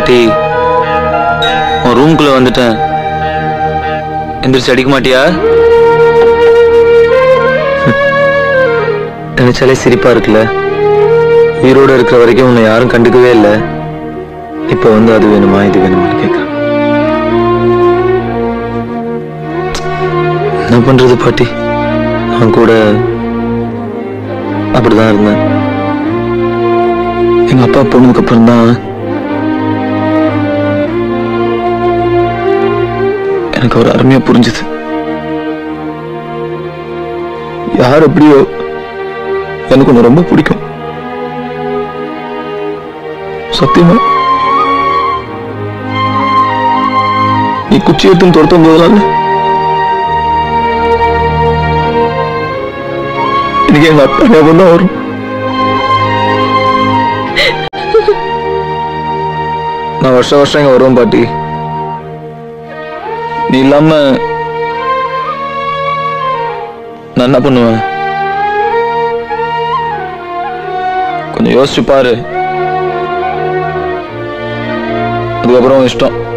பாட்டி உன் ரூம்குள்ள வந்துட்டேன் எந்திரிச்சு அடிக்க மாட்டியா நினைச்சாலே சிரிப்பா இருக்குல்ல உயிரோட இருக்கிற வரைக்கும் உன்னை யாரும் கண்டுக்கவே இல்லை இப்ப வந்து அது வேணுமா இது வேணுமான்னு கேட்க என்ன பண்றது பாட்டி நான் கூட அப்படிதான் இருந்தேன் எங்க அப்பா போனதுக்கு அப்புறம் தான் எனக்கு ஒரு அருமையா புரிஞ்சுது யார் எப்படியோ எனக்கு ஒன்று ரொம்ப பிடிக்கும் சத்தியமா நீ குச்சி எடுத்து துரத்தும் போதெல்லாம் எனக்கு எங்க அப்பா ஞாபகம் தான் வரும் நான் வருஷம் வருஷம் இங்க வருவேன் பாட்டி நீ இல்லாம நான் என்ன பண்ணுவேன் கொஞ்சம் யோசிச்சு பாரு அதுக்கப்புறம் உன் இஷ்டம்